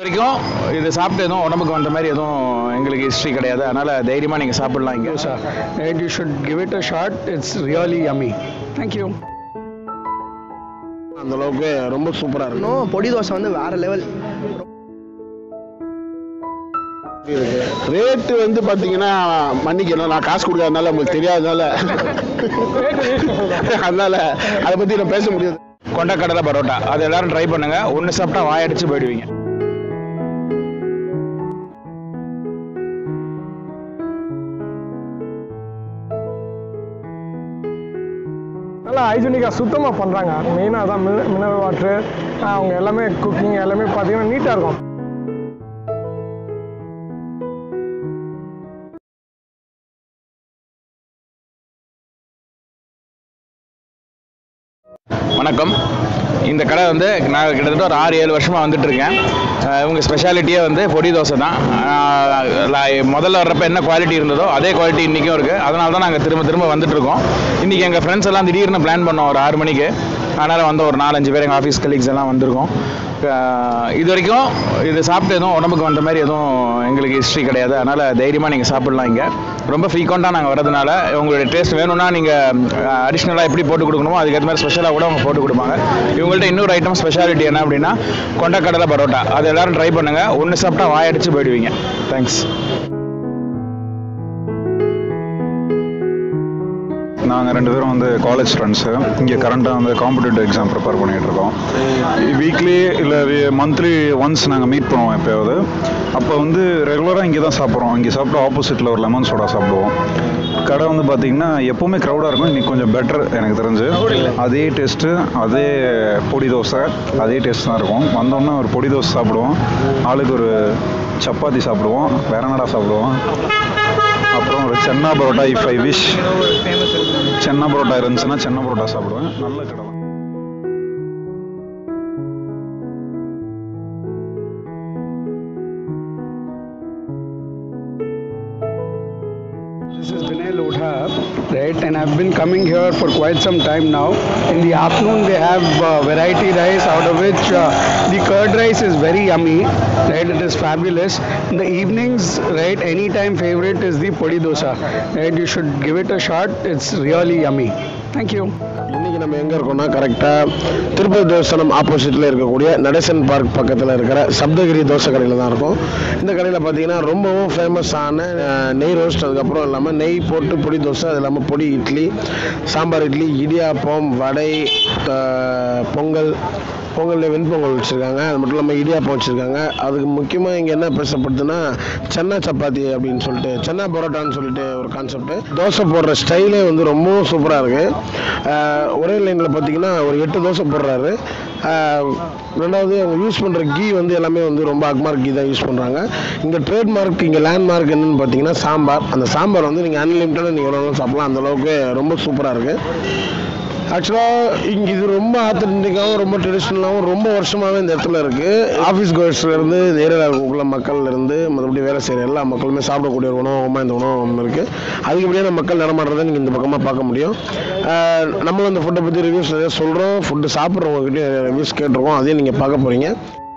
வரைக்கும் இது சாப்பிட்டு எதுவும் உடம்புக்கு வந்த மாதிரி எதுவும் எங்களுக்கு ஹிஸ்ட்ரி கிடையாது அதனால் தைரியமாக நீங்கள் சாப்பிடலாம் இங்கே dosa. Right, you should give it a shot. It's really yummy. Thank you. அந்த அளவுக்கு ரொம்ப சூப்பராக இருக்கும் இன்னும் பொடி தோசை வந்து வேற லெவல் ரேட்டு வந்து பார்த்தீங்கன்னா மன்னிக்கணும் நான் காசு கொடுக்காதனால உங்களுக்கு தெரியாதனால அதனால அதை பற்றி நான் பேச முடியாது கொண்டக்கடலை பரோட்டா அது எல்லாரும் ட்ரை பண்ணுங்க ஒன்று சாப்பிட்டா வாயடிச்சு போயிடுவீங்க நல்லா ஹைஜீனிக்காக சுத்தமாக பண்ணுறாங்க மெயினாக தான் மினரல் வாட்ரு அவங்க எல்லாமே குக்கிங் எல்லாமே பார்த்தீங்கன்னா நீட்டாக இருக்கும் வணக்கம் இந்த கடை வந்து நான் கிட்டத்தட்ட ஒரு ஆறு ஏழு வருஷமாக வந்துட்டு இருக்கேன் அஹ் இவங்க ஸ்பெஷாலிட்டியே வந்து பொடி தோசை தான் அஹ் ல- முதல்ல வர்றப்ப என்ன குவாலிட்டி இருந்ததோ அதே குவாலிட்டி இன்றைக்கும் இருக்குது அதனால தான் நாங்கள் திரும்ப திரும்ப வந்துட்டு இருக்கோம் இன்றைக்கி எங்கள் ஃப்ரெண்ட்ஸ் எல்லாம் திடீர்னு பிளான் பண்ணோம் ஒரு ஆறு மணிக்கு அதனால் வந்து ஒரு நாலஞ்சு பேர் எங்கள் ஆஃபீஸ் கலீக்ஸ் எல்லாம் வந்திருக்கோம் அஹ் இது வரைக்கும் இது சாப்பிட்டு எதுவும் உடம்புக்கு வந்த மாதிரி எதுவும் எங்களுக்கு ஹிஸ்ட்ரி கிடையாது அதனால் தைரியமாக நீங்கள் சாப்பிடலாம் இங்கே ரொம்ப ஃப்ரீக்வெண்ட்டாக நாங்கள் வரதுனால உங்களுடைய டேஸ்ட் வேணும்னா நீங்கள் அடிஷ்னலாக எப்படி போட்டு கொடுக்கணுமோ அதுக்கேற்ற மாதிரி ஸ்பெஷலாக கூட அவங்க போட்டு கொடுப்பாங்க இவங்கள்ட்ட இன்னொரு ஐட்டம் ஸ்பெஷாலிட்டி என்ன அப்படின்னா கொண்டக்கடலை பரோட்டா அது எல்லாரும் ட்ரை பண்ணுங்கள் ஒன்று சாப்பிட்டா வாயடிச்சு போயிடுவீங்க தேங்க்ஸ் நாங்கள் ரெண்டு பேரும் வந்து காலேஜ் ஃப்ரெண்ட்ஸு இங்கே கரண்ட்டாக வந்து காம்படிட்டிவ் எக்ஸாம் ப்ரிப்பேர் பண்ணிகிட்டு இருக்கோம் வீக்லி இல்லை மந்த்லி ஒன்ஸ் நாங்கள் மீட் பண்ணுவோம் எப்போயாவது அப்போ வந்து ரெகுலராக இங்கே தான் சாப்பிட்றோம் இங்கே சாப்பிட்டு ஆப்போசிட்டில் ஒரு லெமன் சோடா சாப்பிடுவோம் கடை வந்து பார்த்தீங்கன்னா எப்போவுமே க்ரௌடாக இருக்கும் இன்னைக்கு கொஞ்சம் பெட்டர் எனக்கு தெரிஞ்சு அதே டேஸ்ட்டு அதே பொடி தோசை அதே டேஸ்ட் தான் இருக்கும் வந்தோன்னே ஒரு பொடி தோசை சாப்பிடுவோம் ஆளுக்கு ஒரு சப்பாத்தி சாப்பிடுவோம் வேற என்னடா சாப்பிடுவோம் அப்புறம் ஒரு chana parotta if I wish chana parotta இருந்துச்சுன்னா சென்னா பரோட்டா சாப்பிடுவேன் நல்ல கடை தான் This is Vinay Lodha, right? And I've been coming here for quite some time now. In the afternoon, they have uh, variety rice, out of which uh, the curd rice is very yummy, right? It is fabulous. In the evenings, right, anytime favorite is the podi dosa, right? You should give it a shot. It's really yummy. Thank you. இன்னைக்கு நம்ம எங்கே இருக்கோம்னா கரெக்டாக திருப்பதி தேவஸ்தானம் ஆப்போசிட்டில் இருக்கக்கூடிய Natesan park பக்கத்தில் இருக்கிற சப்தகிரி தோசை கடையில் தான் இருக்கும் இந்த கடையில் பார்த்தீங்கன்னா ரொம்பவும் ஃபேமஸான நெய் ரோஸ்ட் அதுக்கப்புறம் இல்லாமல் நெய் போட்டு பொடி தோசை அது இல்லாமல் பொடி இட்லி சாம்பார் இட்லி இடியாப்பம் வடை அஹ், பொங்கல் பொங்கலில் வெண்பொங்கல் வச்சுருக்காங்க அது மட்டும் இல்லாமல் இடியாப்பம் வச்சுருக்காங்க அதுக்கு முக்கியமாக இங்கே என்ன பேசப்படுதுன்னா சென்னா சப்பாத்தி அப்படின்னு சொல்லிட்டு சென்னா பரோட்டான்னு சொல்லிட்டு ஒரு கான்செப்ட் தோசை போடுற ஸ்டைலே வந்து ரொம்பவும் சூப்பராக இருக்குது ஒரே லைனில் பார்த்தீங்கன்னா ஒரு எட்டு தோசை போடுறாரு ஆஹ் ரெண்டாவது அவங்க யூஸ் பண்ணுற கீ வந்து எல்லாமே வந்து ரொம்ப அக்மார்க் கீ தான் யூஸ் பண்ணுறாங்க இங்கே ட்ரேட்மார்க் இங்கே லேண்ட்மார்க் என்னன்னு பார்த்தீங்கன்னா சாம்பார் அந்த சாம்பார் வந்து நீங்கள் அன்லிமிட்டடாக நீங்கள் எவ்வளோ வேணாலும் சாப்பிடலாம் அந்த அளவுக்கு ரொம்ப சூப்பராக இருக்குது ஆக்சுவலாக இங்கே இது ரொம்ப ஆத்தென்டிக்காகவும் ரொம்ப ட்ரெடிஷ்னலாகவும் ரொம்ப வருஷமாகவே இந்த இடத்துல இருக்குது ஆஃபீஸ் கோயர்ஸ்லேருந்து இந்த ஏரியாவில் இருக்கக்கூடிய மக்கள்லேருந்து மற்றபடி வேலை செய்கிற எல்லா மக்களுமே சாப்பிடக்கூடிய ஒரு உணவகமாக இந்த உணவகம் இருக்குது அதிகப்படியான மக்கள் நடமாடுறதை நீங்கள் இந்த பக்கமாக பார்க்க முடியும் ஆஹ் நம்மளும் இந்த ஃபுட்டை பற்றி ரிவ்யூஸ் நிறைய சொல்கிறோம் ஃபுட்டு சாப்பிட்றவங்ககிட்ட ரிவ்யூஸ் கேட்டிருக்கோம் அதையும் நீங்கள் பார்க்க போகிறீங்க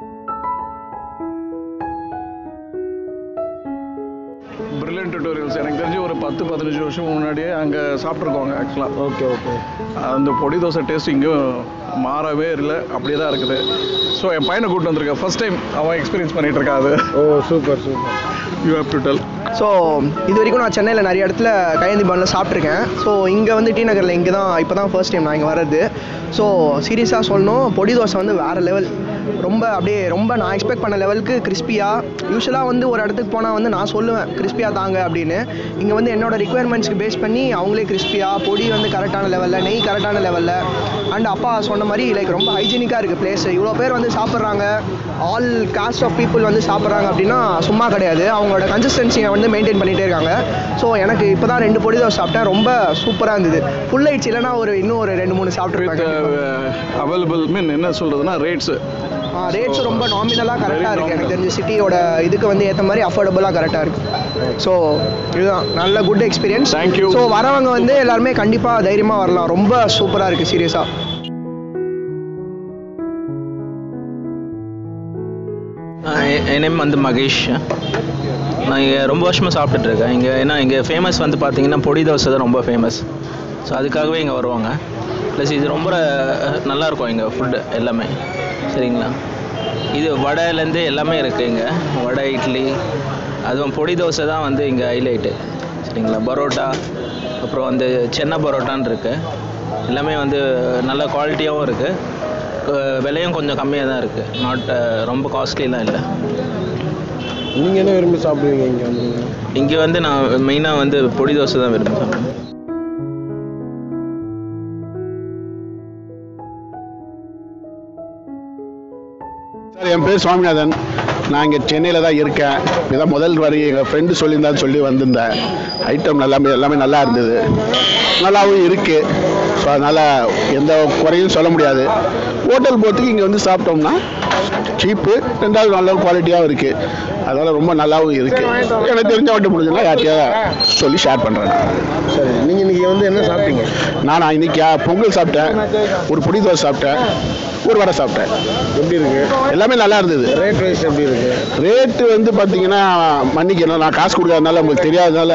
பிரில்லியன்ட் டுட்டோரியல்ஸ் எனக்கு தெரிஞ்சு ஒரு பத்து பதினஞ்சு வருஷம் முன்னாடியே அங்கே சாப்பிட்ருக்கோங்க ஆக்சுவலாக ஓகே ஓகே அந்த பொடி தோசை டேஸ்ட் இங்கேயும் மாறவே இல்லை அப்படியே தான் இருக்குது ஸோ என் பையனை கூப்பிட்டு வந்திருக்கேன் ஃபர்ஸ்ட் டைம் அவன் எக்ஸ்பீரியன்ஸ் பண்ணிட்டு இருக்கா அது ஓ super super you have to tell so இது வரைக்கும் நான் சென்னையில் நிறைய இடத்துல கையேந்தி பவனில் சாப்பிட்ருக்கேன் ஸோ இங்கே வந்து டி நகரில் இங்கே தான் இப்போ தான் ஃபர்ஸ்ட் டைம் நான் இங்கே வர்றது ஸோ சீரியஸாக சொல்லணும் பொடி தோசை வந்து வேறு லெவல் ரொம்ப அப்படியே ரொம்ப நான் எக்ஸ்பெக்ட் பண்ண லெவலுக்கு கிறிஸ்பியாக யூஸ்வலாக வந்து ஒரு இடத்துக்கு போனால் வந்து நான் சொல்லுவேன் கிறிஸ்பியாக தாங்க அப்படின்னு இங்கே வந்து என்னோட ரிக்குயர்மெண்ட்ஸ்க்கு பேஸ் பண்ணி அவங்களே கிறிஸ்பியாக பொடி வந்து கரெக்டான லெவலில் நெய் கரெக்டான லெவலில் அண்ட் அப்பா சொன்ன மாதிரி லைக் ரொம்ப ஹைஜீனிக்காக இருக்குது பிளேஸ் இவ்வளோ பேர் வந்து சாப்பிட்றாங்க ஆல் காஸ்ட் ஆஃப் பீப்புள் வந்து சாப்பிட்றாங்க அப்படின்னா சும்மா கிடையாது அவங்களோட கன்சிஸ்டன்சியை வந்து மெயின்டைன் பண்ணிகிட்டே இருக்காங்க ஸோ எனக்கு இப்போ தான் ரெண்டு பொடி தோசை சாப்பிட்டேன் ரொம்ப சூப்பராக இருந்தது ஃபுல் ஆயிடுச்சு இல்லைனா ஒரு இன்னும் ஒரு ரெண்டு மூணு வித் சாப்பிட்ருப்பேன் அவைலபிள் மீன் என்ன சொல்கிறதுனா ரேட்ஸு ரேட்ஸ் ரொம்ப நாமினலாக கரெக்டாக இருக்குது எனக்கு தெரிஞ்ச சிட்டியோட இதுக்கு வந்து ஏற்ற மாதிரி அஃபோர்டபுளாக கரெக்டாக இருக்குது ஸோ இதுதான் நல்ல good experience Thank you. So வரவங்க வந்து எல்லாருமே கண்டிப்பாக தைரியமாக வரலாம் ரொம்ப சூப்பராக இருக்குது சீரியஸாக என் நேம் வந்து மகேஷ் நான் இங்கே ரொம்ப வருஷமாக சாப்பிட்டுட்டு இருக்கேன் இங்கே ஏன்னா இங்கே ஃபேமஸ் வந்து பார்த்தீங்கன்னா பொடி தோசை தான் ரொம்ப ஃபேமஸ் ஸோ அதுக்காகவே இங்கே வருவாங்க ப்ளஸ் இது ரொம்ப அஹ், நல்லா இருக்கும் இங்கே ஃபுட்டு எல்லாமே சரிங்களா இது வடையிலேருந்து எல்லாமே இருக்குது இங்கே வடை இட்லி அதுவும் பொடி தோசை தான் வந்து இங்கே ஹைலைட்டு சரிங்களா பரோட்டா அப்புறம் வந்து சென்னை பரோட்டான்னு இருக்குது எல்லாமே வந்து நல்ல குவாலிட்டியாகவும் இருக்குது விலையும் கொஞ்சம் கம்மியாக தான் இருக்குது நாட் ரொம்ப காஸ்ட்லிலாம் இல்லை நீங்கள் என்ன விரும்பி சாப்பிடுவீங்க இங்கே வந்து இங்கே வந்து நான் மெயினாக வந்து பொடி தோசை தான் விரும்பி சாப்பிடுவேன் சார் என் பேர் சுவாமிநாதன் நான் இங்கே சென்னையில் தான் இருக்கேன் இதான் முதல் வரி எங்கள் ஃப்ரெண்டு சொல்லியிருந்தான்னு சொல்லி வந்திருந்தேன் ஐட்டம் எல்லாமே எல்லாமே நல்லா இருந்தது நல்லாவும் இருக்குது ஸோ அதனால் எந்த குறையும் சொல்ல முடியாது ஹோட்டல் போகிறதுக்கு இங்கே வந்து சாப்பிட்டோம்னா சீப்பு ரெண்டாவது நல்ல குவாலிட்டியாகவும் இருக்குது அதனால் ரொம்ப நல்லாவும் இருக்குது எனக்கு தெரிஞ்ச மட்டும் முடிஞ்சுன்னா யார்கிட்டயாவது சொல்லி ஷேர் பண்ணுறேன் சரி நீங்கள் இன்னைக்கு வந்து என்ன சாப்பிட்டீங்க நான் இன்னைக்கு பொங்கல் சாப்பிட்டேன் ஒரு பொடி தோசை சாப்பிட்டேன் ஒரு வடை சாப்பிட்டேன் எப்படி இருக்கு எல்லாமே நல்லா இருந்தது ரேட் வைஸ் எப்படி இருக்கு ரேட்டு வந்து பார்த்தீங்கன்னா மன்னிக்கணும் நான் காசு கொடுக்காதனால உங்களுக்கு தெரியாதனால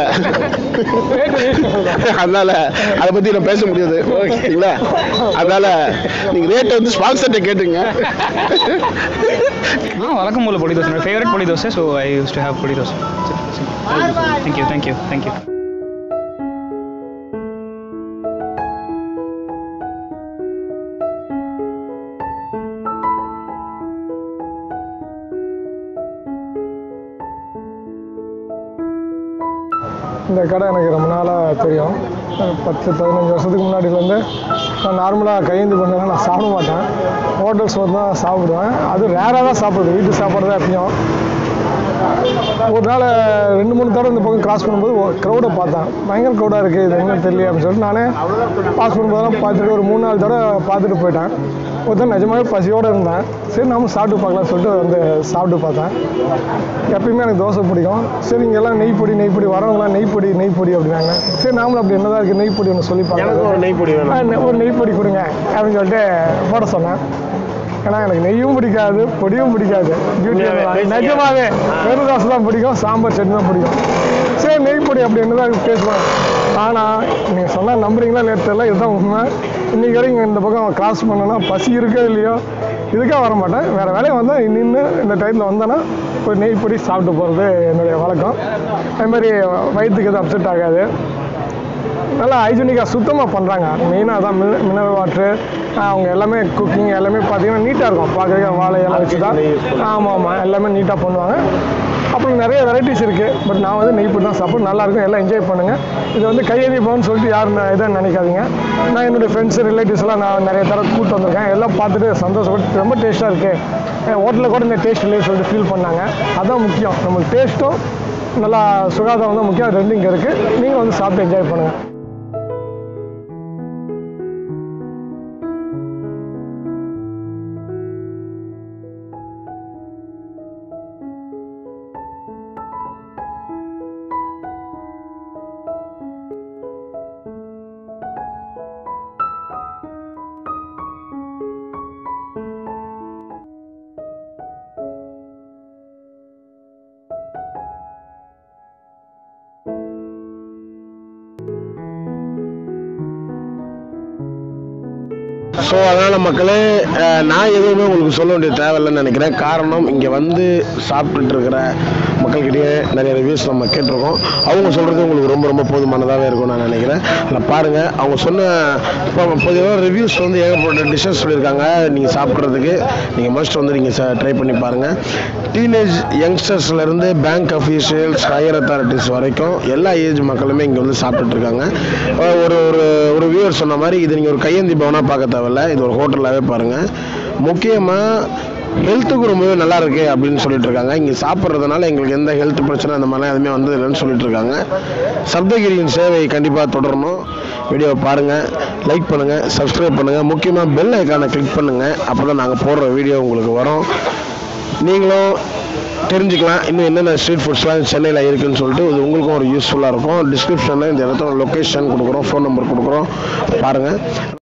அதனால அதை பற்றி நான் பேச முடியாது ஓகேங்களா அதனால நீங்கள் ரேட்டை வந்து ஸ்பான்சர்கிட்ட கேட்டுங்க ஆ வழக்கம் போல பொடி dosa favourite podi dosa so I use to have podi dosa thank you thank you thank you இந்த கடை எனக்கு ரொம்ப நாளாக தெரியும் ஒரு பத்து பதினஞ்சு வருஷத்துக்கு முன்னாடிலேருந்து நான் நார்மலாக கையேந்தி பண்ணலாம் நான் சாப்பிட மாட்டேன் ஹோட்டல்ஸ் வந்து தான் சாப்பிடுவேன் அது ரேராக தான் சாப்பிடுது வீட்டு சாப்பாடு தான் எப்பயும் ஒரு நாள் ரெண்டு மூணு தடவை இந்த பக்கம் கிராஸ் பண்ணும்போது க்ரௌடை பார்த்தேன் பயங்கர க்ரௌடாக இருக்குது இது என்ன தெரியல அப்படின்னு சொல்லிட்டு நானே பாஸ் பண்ணும்போதெல்லாம் பார்த்துட்டு ஒரு மூணு நாலு தடவை பார்த்துட்டு போயிட்டேன் ஒருத்தர் நிஜமாவே பசியோடு இருந்தேன் சரி நாம சாப்பிட்டு பார்க்கலாம் சொல்லிட்டு வந்து சாப்பிட்டு பார்த்தேன் எப்பயுமே எனக்கு தோசை பிடிக்கும் சரி இங்கே எல்லாம் நெய் பொடி நெய் பொடி வரவங்களாம் நெய் பொடி நெய் பொடி அப்படின்னாங்க சரி நாமளும் அப்படி என்னதான் இருக்குது நெய் பொடி ஒன்று சொல்லி எனக்கு ஒரு நெய் பொடி வேணும். ஆ, நெ- ஒரு நெய் பொடி கொடுங்க அப்படின்னு சொல்லிட்டு போட சொன்னேன் ஏன்னா எனக்கு நெய்யும் பிடிக்காது பொடியும் பிடிக்காது பியூட்டி உண்மையாவே, நிஜமாவே வெறும் தோசை தான் பிடிக்கும் சாம்பார் சட்னி தான் பிடிக்கும் சரி நெய் பொடி அப்படி என்னதான் பேசுவாங்க ஆனால் நீங்கள் சொன்னால் நம்புறீங்களா இல்லையா தெரியல இதுதான் உண்மை இன்னைக்கு வரைக்கும் இந்த பக்கம் கிராஸ் பண்ணனா பசி இருக்கோ இல்லையோ இதுக்காக வர மாட்டேன் வேறு வேலையை வந்தால் நின்று இந்த டைத்தில் வந்தேன்னா ஒரு நெய் பொடி சாப்பிட்டு போகிறது என்னுடைய வழக்கம் அது மாதிரி வயிற்றுக்கு எதுவும் அப்செட் ஆகாது நல்லா ஹைஜீனிக்காக சுத்தமாக பண்ணுறாங்க மெயினாக அதான் மின மினரல் வாட்ரு அவங்க எல்லாமே குக்கிங் எல்லாமே பார்த்தீங்கன்னா நீட்டாக இருக்கும் பார்க்குறதுக்கு வாழை இலை வச்சு தான் ஆமாம் ஆமாம் எல்லாமே நீட்டாக பண்ணுவாங்க அப்புறம் நிறைய வெரைட்டிஸ் இருக்குது பட் நான் வந்து நெய் போட்டு தான் சாப்பிட்டு நல்லாயிருக்கும் எல்லாம் என்ஜாய் பண்ணுங்கள் இது வந்து கையெழுதி போகணும்னு சொல்லிட்டு யாரும் நான் இதை நினைக்காதீங்க நான் என்னுடைய ஃப்ரெண்ட்ஸ் ரிலேட்டிவ்ஸ் எல்லாம் நான் நிறைய தடவை கூப்பிட்டு வந்திருக்கேன் எல்லாம் பார்த்துட்டு சந்தோஷப்பட்டு ரொம்ப டேஸ்ட்டாக இருக்குது ஹோட்டலில் கூட இந்த டேஸ்ட் இல்லையே சொல்லிட்டு ஃபீல் பண்ணாங்க அதான் முக்கியம் நம்மளுக்கு டேஸ்ட்டும் நல்லா சுகாதாரம் தான் முக்கியம் அது ரெண்டும் இங்கே இருக்குது நீங்கள் வந்து சாப்பிட்டு என்ஜாய் பண்ணுங்கள் ஸோ அதனால் மக்களே அஹ், நான் எதுவுமே உங்களுக்கு சொல்ல வேண்டிய தேவையில்லைன்னு நினைக்கிறேன் காரணம் இங்கே வந்து சாப்பிட்டுட்டு இருக்கிற மக்கள்கிட்டயே நிறைய ரிவ்யூஸ் நம்ம கேட்டிருக்கோம் அவங்க சொல்கிறது உங்களுக்கு ரொம்ப ரொம்ப போதுமானதாகவே இருக்கும்னு நான் நினைக்கிறேன் அதில் பாருங்கள் அவங்க சொன்ன இப்போ பொதுவாக ரிவ்யூஸ் வந்து ஏகப்பட்ட டிஷ்ஷஸ் சொல்லியிருக்காங்க நீங்கள் சாப்பிட்றதுக்கு நீங்கள் மஸ்ட் வந்து நீங்கள் ட்ரை பண்ணி பாருங்கள் டீனேஜ் யங்ஸ்டர்ஸ்லேருந்து பேங்க் அஃபீஷியல்ஸ் ஹையர் அத்தாரிட்டிஸ் வரைக்கும் எல்லா ஏஜ் மக்களுமே இங்கே வந்து சாப்பிட்டுட்டு இருக்காங்க அஹ் ஒரு ஒரு ஒரு வியூவர் சொன்ன மாதிரி இது நீங்கள் ஒரு கையேந்தி பவனாக பார்க்க தேவையில்ல இது ஒரு ஹோட்டலாகவே பாருங்கள் முக்கியமாக ஹெல்த்துக்கு ரொம்பவே நல்லா இருக்கு அப்படின்னு சொல்லிட்டு இருக்காங்க இங்கே சாப்பிட்றதுனால எங்களுக்கு எந்த ஹெல்த் பிரச்சனை அந்த மாதிரிலாம் எதுவுமே வந்து இல்லைன்னு சொல்லிட்டு இருக்காங்க சப்தகிரியின் சேவை கண்டிப்பாக தொடரணும் வீடியோவை பாருங்கள் லைக் பண்ணுங்கள் சப்ஸ்கிரைப் பண்ணுங்கள் முக்கியமாக பெல் ஐக்கானை கிளிக் பண்ணுங்கள் அப்போ தான் நாங்கள் போடுற வீடியோ உங்களுக்கு வரும் நீங்களும் தெரிஞ்சுக்கலாம் இன்னும் என்னென்ன ஸ்ட்ரீட் ஃபுட்ஸ்லாம் சென்னையில் இருக்குன்னு சொல்லிட்டு இது உங்களுக்கும் ஒரு யூஸ்ஃபுல்லாக இருக்கும் டிஸ்கிரிப்ஷனில் இந்த இடத்தோட லொக்கேஷன் கொடுக்குறோம் ஃபோன் நம்பர் கொடுக்குறோம் பாருங்கள்